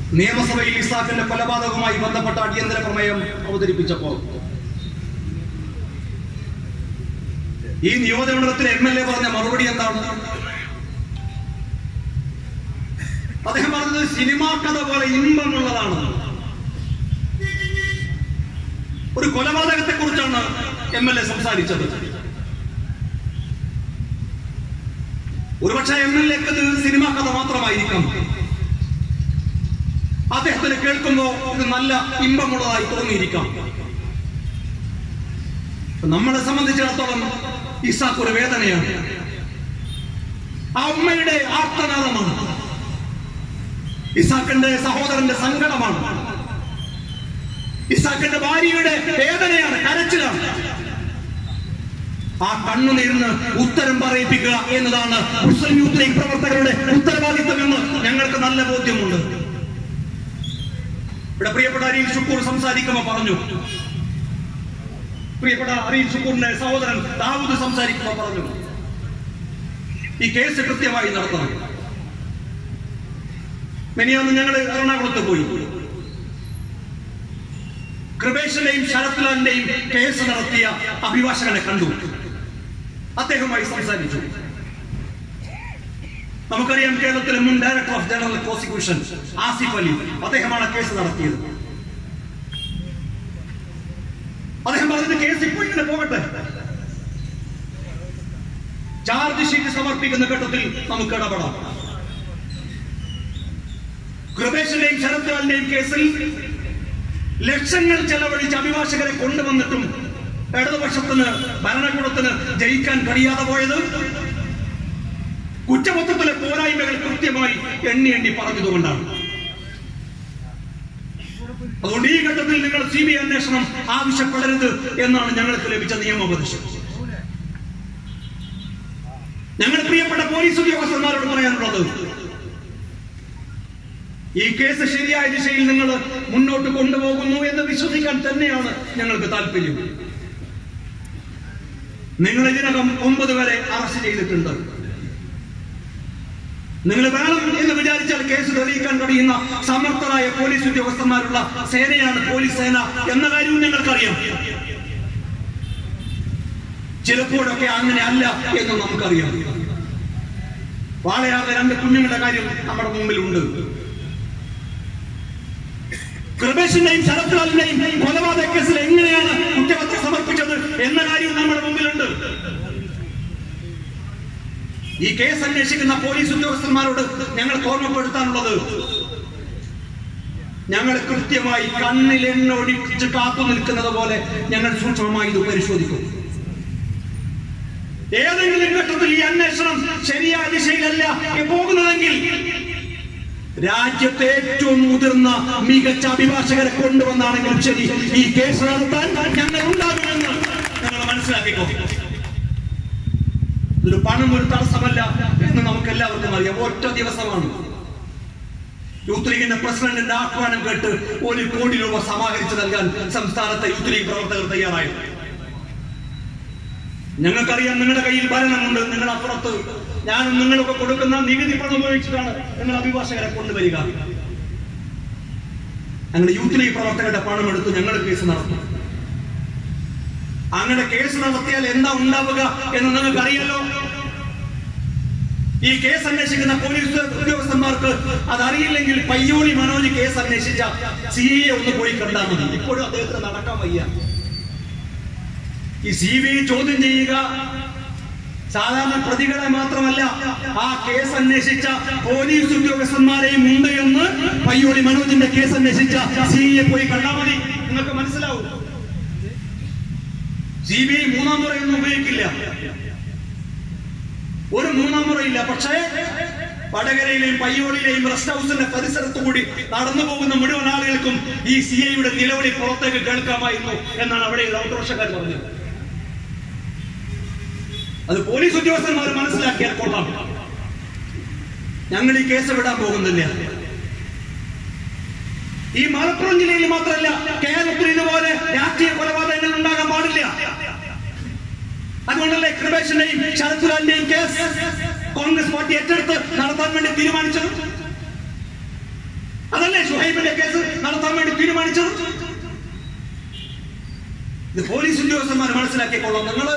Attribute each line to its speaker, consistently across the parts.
Speaker 1: നിയമസഭയിൽ ഇസാഖിന്റെ കൊലപാതകവുമായി ബന്ധപ്പെട്ട അടിയന്തര പ്രമേയം അവതരിപ്പിച്ചപ്പോൾ ഈ നിയോജകമണ്ഡലത്തിലെ എം എൽ എ പറഞ്ഞ മറുപടി എന്താണ് അദ്ദേഹം പറഞ്ഞത് സിനിമാ കഥ പോലെ ഇമ്പമുള്ളതാണ് ഒരു കൊലപാതകത്തെ കുറിച്ചാണ് എം എൽ എ സംസാരിച്ചത് ഒരുപക്ഷെ എം എൽ എക്ക് ഇത് സിനിമാ കഥ മാത്രമായിരിക്കാം അദ്ദേഹത്തിന് കേൾക്കുമ്പോൾ ഇത് നല്ല ഇമ്പമുള്ളതായി തോന്നിയിരിക്കാം നമ്മളെ സംബന്ധിച്ചിടത്തോളം ഇസാക്ക് ഒരു വേദനയാണ് ആ ഉമ്മയുടെ ആർത്തനാദമാണ് ഇസാക്കിന്റെ സഹോദരന്റെ സങ്കടമാണ് ഇസാക്കിന്റെ ഭാര്യയുടെ വേദനയാണ് കരച്ചിലാണ് ആ കണ്ണുനീരിന് ഉത്തരം പറയിപ്പിക്കുക എന്നതാണ് മുസ്ലിം യൂത്ത് ലീഗ് പ്രവർത്തകരുടെ ഉത്തരവാദിത്തമെന്ന് ഞങ്ങൾക്ക് നല്ല ബോധ്യമുണ്ട് ഇവിടെ പ്രിയപ്പെട്ട അരിയിൽ ഷുക്കൂർ സംസാരിക്കുമ്പോൾ പറഞ്ഞു പ്രിയപ്പെട്ട അരിയിൽ ഷുക്കൂറിന്റെ സഹോദരൻ ദാവൂദ് സംസാരിക്കുമ്പോൾ പറഞ്ഞു ഈ കേസ് കൃത്യമായി നടത്തണം മെനിയാന്ന് ഞങ്ങൾ എറണാകുളത്ത് പോയി കൃപേഷിന്റെയും ശരത്ലാലിന്റെയും കേസ് നടത്തിയ അഭിഭാഷകനെ കണ്ടു അദ്ദേഹവുമായി സംസാരിച്ചു നമുക്കറിയാം കേരളത്തിലെ മുൻ director of general prosecution Asif Ali അദ്ദേഹമാണ് കേസ് നടത്തിയത് അദ്ദേഹം പറഞ്ഞത് കേസ് ഇപ്പോൾ ഇങ്ങനെ പോകട്ടെ ചാർജ് ഷീറ്റ് സമർപ്പിക്കുന്ന ഘട്ടത്തിൽ നമുക്ക് ഇടപെടാം കൃപേഷിന്റെയും ശരത്ലാലിന്റെയും കേസിൽ ലക്ഷങ്ങൾ ചെലവഴിച്ച് അഭിഭാഷകരെ കൊണ്ടുവന്നിട്ടും ഇടതുപക്ഷത്തിന് ഭരണകൂടത്തിന് ജയിക്കാൻ കഴിയാതെ പോയത് കുറ്റപത്രത്തിലെ പോരായ്മകൾ കൃത്യമായി എണ്ണി എണ്ണി പറഞ്ഞതുകൊണ്ടാണ് അതുകൊണ്ട് ഈ ഘട്ടത്തിൽ നിങ്ങൾ സി ബി ഐ അന്വേഷണം ആവശ്യപ്പെടരുത് എന്നാണ് ഞങ്ങൾക്ക് ലഭിച്ച നിയമോപദേശം ഞങ്ങൾ പ്രിയപ്പെട്ട പോലീസ് ഉദ്യോഗസ്ഥന്മാരോട് പറയാനുള്ളത് ഈ കേസ് ശരിയായ ദിശയിൽ നിങ്ങൾ മുന്നോട്ട് കൊണ്ടുപോകുന്നു എന്ന് വിശ്വസിക്കാൻ തന്നെയാണ് ഞങ്ങൾക്ക് താല്പര്യം നിങ്ങൾ ഇതിനകം ഒമ്പത് വരെ അറസ്റ്റ് ചെയ്തിട്ടുണ്ട് നിങ്ങൾ വേണം എന്ന് വിചാരിച്ചാൽ കേസ് തെളിയിക്കാൻ കഴിയുന്ന സമർത്ഥരായ പോലീസ് ഉദ്യോഗസ്ഥന്മാരുള്ള സേനയാണ് പോലീസ് സേന എന്ന കാര്യവും ഞങ്ങൾക്കറിയാം ചിലപ്പോഴൊക്കെ അങ്ങനെ അല്ല എന്ന് നമുക്കറിയാം വാളയാറിലെ രണ്ട് കുഞ്ഞുങ്ങളുടെ കാര്യം നമ്മുടെ മുമ്പിലുണ്ട് കൃപേഷിന്റെയും ശരത്ലാലിന്റെയും കൊലപാതക കേസിൽ എങ്ങനെയാണ് കുറ്റപത്രം സമർപ്പിച്ചത് എന്ന കാര്യവും നമ്മുടെ മുമ്പിലുണ്ട് ഈ കേസ് അന്വേഷിക്കുന്ന പോലീസ് ഉദ്യോഗസ്ഥന്മാരോട് ഞങ്ങൾക്ക് ഓർമ്മപ്പെടുത്താനുള്ളത് ഞങ്ങൾ കൃത്യമായി കണ്ണിൽ എണ്ണ ഒഴിച്ച് കാത്തു നിൽക്കുന്നത് പോലെ ഞങ്ങൾ സൂക്ഷ്മമായി ഇത് പരിശോധിക്കും ഏതെങ്കിലും ഘട്ടത്തിൽ ഈ അന്വേഷണം ശരിയായ ദിശയിലല്ല പോകുന്നതെങ്കിൽ രാജ്യത്തെ ഏറ്റവും മുതിർന്ന മികച്ച അഭിഭാഷകരെ കൊണ്ടുവന്നാണെങ്കിലും ശരി ഈ കേസ് നടത്താൻ ഞങ്ങൾ ഉണ്ടാകുമെന്ന് ഞങ്ങൾ മനസ്സിലാക്കിക്കോ ഒരു പണം ഒരു തടസ്സമല്ല എന്ന് നമുക്ക് എല്ലാവർക്കും അറിയാം ഒറ്റ ദിവസമാണ് യൂത്ത് ലീഗിന്റെ പ്രസിഡന്റിന്റെ ആഹ്വാനം കേട്ട് ഒരു കോടി രൂപ സമാഹരിച്ചു നൽകാൻ സംസ്ഥാനത്തെ യൂത്ത് ലീഗ് പ്രവർത്തകർ തയ്യാറായി ഞങ്ങൾക്കറിയാം നിങ്ങളുടെ കയ്യിൽ ഭരണമുണ്ട് നിങ്ങൾ അപ്പുറത്ത് ഞാനും നിങ്ങളൊക്കെ കൊടുക്കുന്ന നികുതി പണം ഉപയോഗിച്ചിട്ടാണ് നിങ്ങൾ അഭിഭാഷകരെ കൊണ്ടുവരിക അങ്ങനെ യൂത്ത് ലീഗ് പ്രവർത്തകരുടെ പണം എടുത്ത് ഞങ്ങൾ കേസ് നടത്തും അങ്ങനെ കേസ് നടത്തിയാൽ എന്താ ഉണ്ടാവുക എന്ന് നിങ്ങൾക്ക് അറിയാലോ ഈ കേസ് അന്വേഷിക്കുന്ന പോലീസ് ഉദ്യോഗസ്ഥന്മാർക്ക് അതറിയില്ലെങ്കിൽ പയ്യോളി മനോജ് കേസ് അന്വേഷിച്ച സി എ ഒന്ന് പോയി കണ്ടാൽ മതി ഇപ്പോഴും അദ്ദേഹത്തിന് നടക്കാൻ വയ്യ ഈ സി ബി ഐ ചോദ്യം ചെയ്യുക സാധാരണ പ്രതികളെ മാത്രമല്ല ആ കേസ് അന്വേഷിച്ച പോലീസ് ഉദ്യോഗസ്ഥന്മാരെയും ഉണ്ട് എന്ന് പയ്യോളി മനോജിന്റെ കേസ് അന്വേഷിച്ച സി എ പോയി കണ്ടാൽ മതി നിങ്ങൾക്ക് മനസ്സിലാവും സി ബി ഐ മൂന്നാം മുറയൊന്നും ഉപയോഗിക്കില്ല ഒരു മൂന്നാം മുറയില്ല പക്ഷേ വടകരയിലെയും പയ്യോളിലെയും റെസ്റ്റ് ഹൗസിന്റെ പരിസരത്തു കൂടി നടന്നു പോകുന്ന മുഴുവൻ ആളുകൾക്കും ഈ സി ഐയുടെ നിലവിളി പുറത്തേക്ക് കേൾക്കാമായിരുന്നു എന്നാണ് അവിടെയുള്ള ഓട്ടോറിക്ഷക്കാർ പറഞ്ഞത് അത് പോലീസ് ഉദ്യോഗസ്ഥന്മാർ മനസ്സിലാക്കിയാൽ കൊള്ളാം ഞങ്ങൾ ഈ കേസ് വിടാൻ പോകുന്നില്ല ഈ മലപ്പുറം ജില്ലയിൽ മാത്രമല്ല കേരളത്തിൽ ഇതുപോലെ രാഷ്ട്രീയ കൊലപാതകങ്ങൾ ഉണ്ടാകാൻ പാടില്ല അതുകൊണ്ടല്ലേ കൃപേഷിന്റെയും ശരത്ലാലിന്റെയും കേസ് കോൺഗ്രസ് പാർട്ടി ഏറ്റെടുത്ത് നടത്താൻ വേണ്ടി തീരുമാനിച്ചത് അതല്ലേ സുഹൈബ് റേപ്പിന്റെ കേസ് നടത്താൻ വേണ്ടി തീരുമാനിച്ചത് ഇത് പോലീസ് ഉദ്യോഗസ്ഥന്മാർ മനസ്സിലാക്കിക്കൊള്ളാം നിങ്ങൾ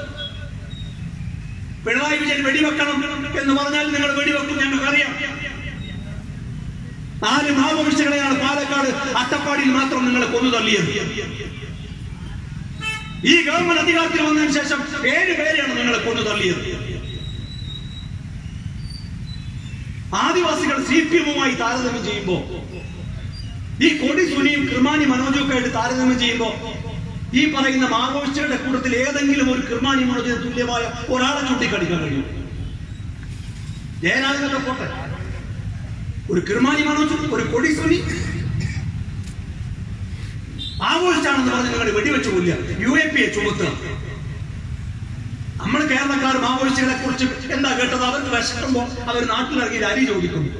Speaker 1: പിണറായി വിജയൻ വെടിവെക്കണം എന്ന് പറഞ്ഞാൽ നിങ്ങൾ വെടിവെക്കും ഞങ്ങൾക്കറിയാം നാല് മാവോയിസ്റ്റുകളെയാണ് പാലക്കാട് അട്ടപ്പാടിയിൽ മാത്രം നിങ്ങൾ കൊന്നു തള്ളിയത് ഈ ഗവൺമെന്റ് അധികാരത്തിൽ വന്നതിന് ശേഷം ഏഴ് പേരെയാണ് നിങ്ങൾ കൊന്നു തള്ളിയത് ആദിവാസികൾ സി പി എമ്മുമായി താരതമ്യം ചെയ്യുമ്പോ ഈ കൊടി സുനിയും കൃമാനി മനോജും ഒക്കെ ആയിട്ട് താരതമ്യം ചെയ്യുമ്പോ ഈ പറയുന്ന മാവോയിസ്റ്റുകളുടെ കൂട്ടത്തിൽ ഏതെങ്കിലും ഒരു കൃമാനി മനോജിന് തുല്യമായ ഒരാളെ ചൂണ്ടിക്കാണിക്കാൻ കഴിയും ജയരാജനൊക്കെ പോട്ടെ ഒരു കൃമാനി മനോജ് ഒരു കൊടി സുനി ആഘോഷിച്ചാണെന്ന് പറഞ്ഞ് നിങ്ങൾ വെടിവെച്ച് കൊല്ലുക യു എ പിയെ ചുമത്തുക നമ്മൾ കേരളക്കാർ മാവോയിസ്റ്റുകളെ കുറിച്ച് എന്താ കേട്ടത് അവർക്ക് വിശക്കുമ്പോ അവർ നാട്ടിലിറങ്ങി അരി ചോദിക്കുന്നു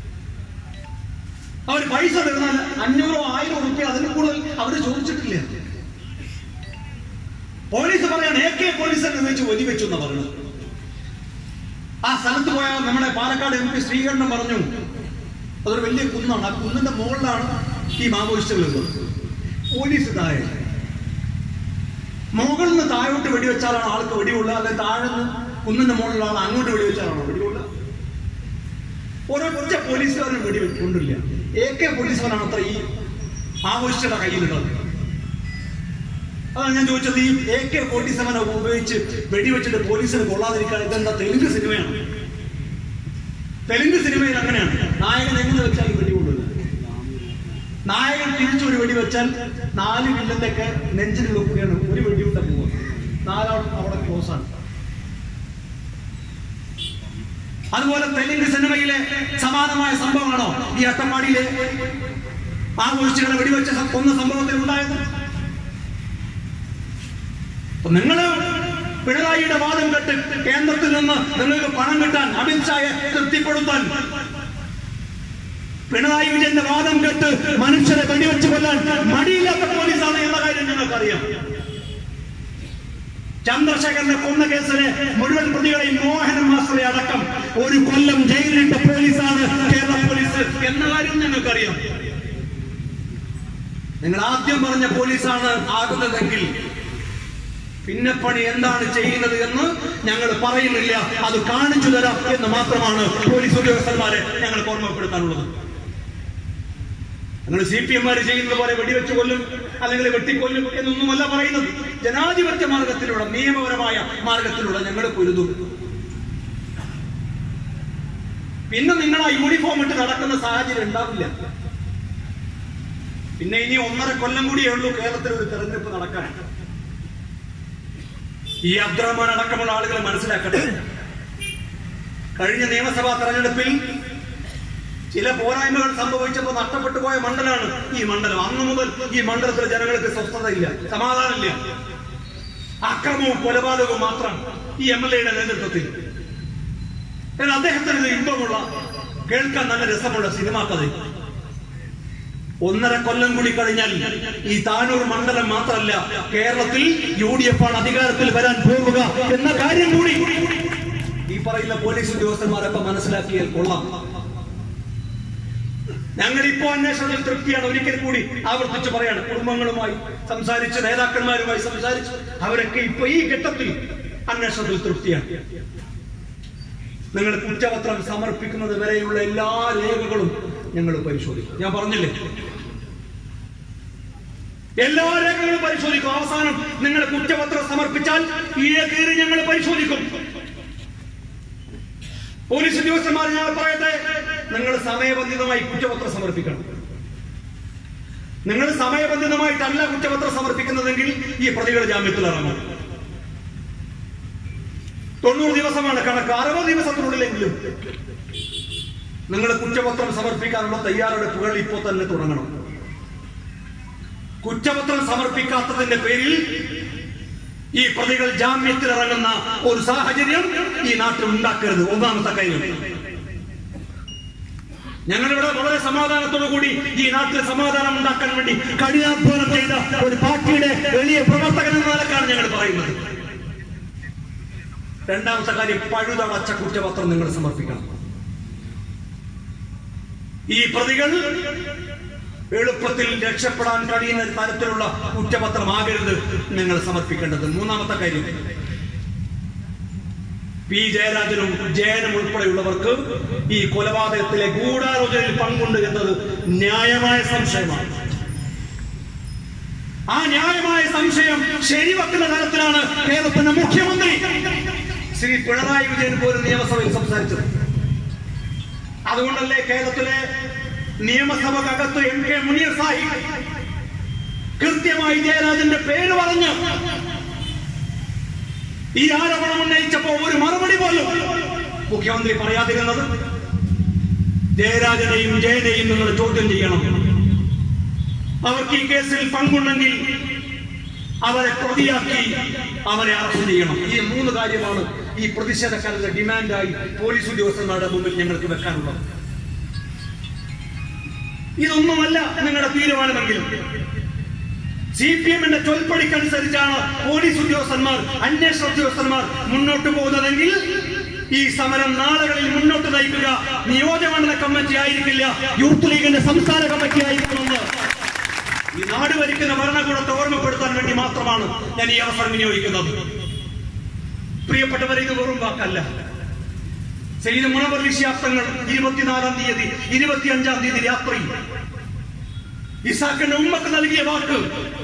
Speaker 1: അവർ പൈസ തരുന്നാൽ അഞ്ഞൂറോ ആയിരോ റുപ്യ അതിന് കൂടുതൽ അവർ ചോദിച്ചിട്ടില്ല പോലീസ് പറയാണ് എ കെ പോലീസ് എന്ന് വെച്ച് വെടിവെച്ചു എന്നാ പറയുന്നത് ആ സ്ഥലത്ത് പോയ നമ്മുടെ പാലക്കാട് എം പി ശ്രീകണ്ഠൻ പറഞ്ഞു അതൊരു വലിയ കുന്നാണ് ആ കുന്നിന്റെ മുകളിലാണ് ഈ മാവോയിസ്റ്റുകൾ ഉള്ളത് പോലീസ് താഴെ മുകളിൽ നിന്ന് താഴോട്ട് വെടിവെച്ചാലാണ് ആൾക്ക് വെടികൊള്ളുക അല്ലെങ്കിൽ താഴെ നിന്ന് കുന്നിന്റെ മുകളിലുള്ള ആൾ അങ്ങോട്ട് വെടിവെച്ചാലാണോ വെടികൊള്ളുക ഓരോ ഒറ്റ പോലീസുകാരനും വെടിവെക്കൊണ്ടില്ല എ കെ പോലീസുകാരാണ് അത്ര ഈ ആഘോഷിച്ചുടെ കയ്യിലുള്ളത് അതാണ് ഞാൻ ചോദിച്ചത് ഈ എ കെ ഫോർട്ടി സെവൻ ഉപയോഗിച്ച് വെടിവെച്ചിട്ട് പോലീസിന് കൊള്ളാതിരിക്കാൻ ഇതെന്താ തെലുങ്ക് സിനിമയാണ് തെലുങ്ക് സിനിമയിൽ അങ്ങനെയാണ് നായകൻ എങ്ങനെ വെച്ചാൽ വെടികൊള്ളില്ല നായകൻ തിരിച്ചൊരു വെടി വെച്ചാൽ നാല് വില്ലന്റെ ഒക്കെ നെഞ്ചിനുള്ള കൂടിയാണ് ഒരു വെടിയുണ്ട പോവുക നാലാളും അവിടെ ക്ലോസ് ആണ് അതുപോലെ തെലുങ്ക് സിനിമയിലെ സമാനമായ സംഭവമാണോ ഈ അട്ടപ്പാടിയിലെ ആഘോഷിച്ചുകളെ വെടിവെച്ച സം- കൊന്ന സംഭവത്തിൽ ഉണ്ടായത് അപ്പൊ നിങ്ങള് പിണറായിയുടെ വാദം കേട്ട് കേന്ദ്രത്തിൽ നിന്ന് നിങ്ങൾക്ക് പണം കിട്ടാൻ അമിത്ഷായെ തൃപ്തിപ്പെടുത്താൻ പിണറായി വിജയന്റെ വാദം കേട്ട് മനുഷ്യരെ വെടിവെച്ച് കൊല്ലാൻ മടിയില്ലാത്ത പോലീസാണ് എന്ന കാര്യം ഞങ്ങൾക്കറിയാം ചന്ദ്രശേഖരനെ കൊന്ന കേസിലെ മുഴുവൻ പ്രതികളെയും മോഹനൻ മാസ്റ്ററെ അടക്കം ഒരു കൊല്ലം ജയിലിലിട്ട പോലീസാണ് കേരള പോലീസ് എന്ന കാര്യം ഞങ്ങൾക്കറിയാം നിങ്ങൾ ആദ്യം പറഞ്ഞ പോലീസാണ് ആകുന്നതെങ്കിൽ പിന്നെ പണി എന്താണ് ചെയ്യുന്നത് എന്ന് ഞങ്ങൾ പറയുന്നില്ല അത് കാണിച്ചു തരാം എന്ന് മാത്രമാണ് പോലീസ് ഉദ്യോഗസ്ഥന്മാരെ ഞങ്ങൾക്ക് ഓർമ്മപ്പെടുത്താനുള്ളത് ഞങ്ങൾ സി പി എംമാര് ചെയ്യുന്നത് പോലെ വെടിവെച്ച് കൊല്ലും അല്ലെങ്കിൽ വെട്ടിക്കൊല്ലും എന്നൊന്നുമല്ല പറയുന്നത് ജനാധിപത്യ മാർഗത്തിലൂടെ നിയമപരമായ മാർഗത്തിലൂടെ ഞങ്ങൾ പൊരുതും പിന്നെ നിങ്ങൾ ആ യൂണിഫോം ഇട്ട് നടക്കുന്ന സാഹചര്യം ഉണ്ടാവില്ല പിന്നെ ഇനി ഒന്നര കൊല്ലം കൂടിയേ ഉള്ളൂ കേരളത്തിൽ ഒരു തെരഞ്ഞെടുപ്പ് നടക്കാൻ ഈ അബ്ദുറഹ്മാൻ അടക്കമുള്ള ആളുകൾ മനസ്സിലാക്കട്ടെ കഴിഞ്ഞ നിയമസഭാ തെരഞ്ഞെടുപ്പിൽ ചില പോരായ്മകൾ സംഭവിച്ചപ്പോൾ നഷ്ടപ്പെട്ടു പോയ മണ്ഡലമാണ് ഈ മണ്ഡലം അന്ന് മുതൽ ഈ മണ്ഡലത്തിലെ ജനങ്ങൾക്ക് സ്വസ്ഥതയില്ല സമാധാനമില്ല അക്രമവും കൊലപാതകവും മാത്രം ഈ എം എൽ എയുടെ നേതൃത്വത്തിൽ എന്നാൽ അദ്ദേഹത്തിന് ഇത് ഇമ്പമുള്ള കേൾക്കാൻ നല്ല രസമുള്ള സിനിമാ കഥ ഒന്നര കൊല്ലം കൂടി കഴിഞ്ഞാൽ ഈ താനൂർ മണ്ഡലം മാത്രമല്ല കേരളത്തിൽ യു ഡി എഫ് ആണ് അധികാരത്തിൽ വരാൻ പോകുക എന്ന കാര്യം കൂടി ഈ പറയുന്ന പോലീസ് ഉദ്യോഗസ്ഥന്മാരൊക്കെ മനസ്സിലാക്കിയാൽ കൊള്ളാം ഞങ്ങൾ ഇപ്പോ അന്വേഷണത്തിൽ തൃപ്തിയാണ് ഒരിക്കൽ കൂടി ആവർത്തിച്ച് പറയാണ് കുടുംബങ്ങളുമായി സംസാരിച്ച് നേതാക്കന്മാരുമായി സംസാരിച്ച് അവരൊക്കെ ഇപ്പൊ ഈ ഘട്ടത്തിൽ അന്വേഷണത്തിൽ തൃപ്തിയാണ് നിങ്ങൾ കുറ്റപത്രം സമർപ്പിക്കുന്നത് വരെയുള്ള എല്ലാ രേഖകളും ഞങ്ങൾ പരിശോധിക്കും ഞാൻ പറഞ്ഞില്ലേ എല്ലാ രേഖകളും പരിശോധിക്കും അവസാനം നിങ്ങൾ കുറ്റപത്രം സമർപ്പിച്ചാൽ ഈ കീറി ഞങ്ങൾ പരിശോധിക്കും പോലീസ് ഉദ്യോഗസ്ഥന്മാർ ഞാൻ പറയട്ടെ നിങ്ങൾ സമയബന്ധിതമായി കുറ്റപത്രം സമർപ്പിക്കണം നിങ്ങൾ സമയബന്ധിതമായിട്ടല്ല കുറ്റപത്രം സമർപ്പിക്കുന്നതെങ്കിൽ ഈ പ്രതികൾ ജാമ്യത്തിൽ ഇറങ്ങും തൊണ്ണൂറ് ദിവസമാണ് കണക്ക് അറുപത് ദിവസത്തിനുള്ളിലെങ്കിലും നിങ്ങൾ കുറ്റപത്രം സമർപ്പിക്കാനുള്ള തയ്യാറെടുപ്പുകൾ ഇപ്പോൾ തന്നെ തുടങ്ങണം കുറ്റപത്രം സമർപ്പിക്കാത്തതിന്റെ പേരിൽ ഈ പ്രതികൾ ജാമ്യത്തിൽ ഇറങ്ങുന്ന ഒരു സാഹചര്യം ഈ നാട്ടിൽ ഉണ്ടാക്കരുത് ഒന്നാമത്തെ കാര്യം ഞങ്ങളിവിടെ വളരെ സമാധാനത്തോടു കൂടി ഈ നാട്ടിൽ സമാധാനം ഉണ്ടാക്കാൻ വേണ്ടി കഠിനാധ്വാനം ചെയ്ത ഒരു പാർട്ടിയുടെ വലിയ പ്രവർത്തകൻ എന്ന നിലക്കാണ് ഞങ്ങൾ പറയുന്നത് രണ്ടാമത്തെ കാര്യം പഴുതടച്ച കുറ്റപത്രം നിങ്ങൾ സമർപ്പിക്കണം ഈ പ്രതികൾ എളുപ്പത്തിൽ രക്ഷപ്പെടാൻ കഴിയുന്ന തരത്തിലുള്ള കുറ്റപത്രമാകരുത് നിങ്ങൾ സമർപ്പിക്കേണ്ടത് മൂന്നാമത്തെ കാര്യം പി ജയരാജനും ജയനും ഉൾപ്പെടെയുള്ളവർക്ക് ഈ കൊലപാതകത്തിലെ ഗൂഢാലോചനയിൽ പങ്കുണ്ട് എന്നത് ന്യായമായ സംശയമാണ് ആ ന്യായമായ സംശയം ശരിവെക്കുന്ന തരത്തിലാണ് കേരളത്തിന്റെ മുഖ്യമന്ത്രി ശ്രീ പിണറായി വിജയൻ പോലും നിയമസഭയിൽ സംസാരിച്ചത് അതുകൊണ്ടല്ലേ കേരളത്തിലെ നിയമസഭക്കകത്ത് എം കെ മുനീർ സാഹിബ് കൃത്യമായി ജയരാജന്റെ പേര് പറഞ്ഞ് ഈ ആരോപണം ഉന്നയിച്ചപ്പോ ഒരു മറുപടി പോലും മുഖ്യമന്ത്രി പറയാതിരുന്നത് ജയരാജനെയും ജയനെയും നിങ്ങൾ ചോദ്യം ചെയ്യണം അവർക്ക് ഈ കേസിൽ പങ്കുണ്ടെങ്കിൽ അവരെ പ്രതിയാക്കി അവരെ അറസ്റ്റ് ചെയ്യണം ഈ മൂന്ന് കാര്യമാണ് ഈ പ്രതിഷേധക്കാരുടെ ഡിമാൻഡായി പോലീസ് ഉദ്യോഗസ്ഥന്മാരുടെ മുമ്പിൽ ഞങ്ങൾക്ക് വെക്കാനുള്ളത് ഇതൊന്നുമല്ല നിങ്ങളുടെ തീരുമാനമെങ്കിൽ സി പി എമ്മിന്റെ ചൊൽപ്പടിക്കനുസരിച്ചാണ് പോലീസ് ഉദ്യോഗസ്ഥന്മാർ അന്വേഷണ ഉദ്യോഗസ്ഥന്മാർ മുന്നോട്ട് പോകുന്നതെങ്കിൽ ഈ സമരം നാളുകളിൽ മുന്നോട്ട് നയിക്കുക നിയോജകമണ്ഡല കമ്മിറ്റി ആയിരിക്കില്ല യൂത്ത് ലീഗിന്റെ സംസ്ഥാന കമ്മിറ്റി ആയിരിക്കുമെന്ന് ഈ നാട് ഭരിക്കുന്ന ഭരണകൂടത്തെ ഓർമ്മപ്പെടുത്താൻ വേണ്ടി മാത്രമാണ് ഞാൻ ഈ അവസരം വിനിയോഗിക്കുന്നത് പ്രിയപ്പെട്ടവരെ ഇത് വെറും വാക്കല്ല സെയ്ത് മുനവർ വിശ്വാസങ്ങൾ ഇരുപത്തിനാലാം തീയതി ഇരുപത്തിയഞ്ചാം തീയതി രാത്രി ഇസാക്കിന്റെ ഉമ്മക്ക് നൽകിയ വാക്ക്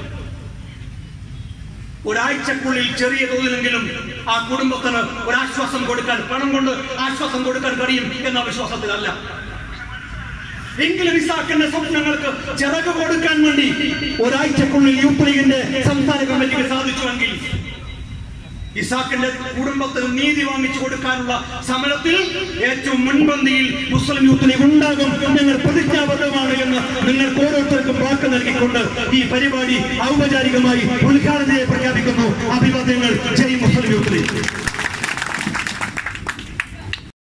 Speaker 1: ഒരാഴ്ചക്കുള്ളിൽ ചെറിയ തോതിലെങ്കിലും ആ കുടുംബത്തിന് ഒരാശ്വാസം കൊടുക്കാൻ പണം കൊണ്ട് ആശ്വാസം കൊടുക്കാൻ കഴിയും എന്ന വിശ്വാസത്തിലല്ല എങ്കിലും ഇസാക്കിന്റെ സ്വപ്നങ്ങൾക്ക് ചിറക് കൊടുക്കാൻ വേണ്ടി ഒരാഴ്ചക്കുള്ളിൽ യൂത്ത് ലീഗിന്റെ സംസ്ഥാന കമ്മിറ്റിക്ക് സാധിച്ചുവെങ്കിൽ ഇസാക്കിന്റെ കുടുംബത്തിന് നീതി വാങ്ങിച്ചു കൊടുക്കാനുള്ള സമരത്തിൽ ഏറ്റവും മുൻപന്തിയിൽ മുസ്ലിം യൂത്ത് ലീഗ് ഉണ്ടാകും ഞങ്ങൾ പ്രതിജ്ഞാബദ്ധമാണ് എന്ന് നിങ്ങൾക്ക് ഓരോരുത്തർക്കും വാക്ക് നൽകിക്കൊണ്ട് ഈ പരിപാടി ഔപചാരികമായി ഉദ്ഘാടനം ചെയ്ത് പ്രഖ്യാപിക്കുന്നു അഭിവാദ്യങ്ങൾ ജയ് മുസ്ലിം യൂത്ത് ലീഗ്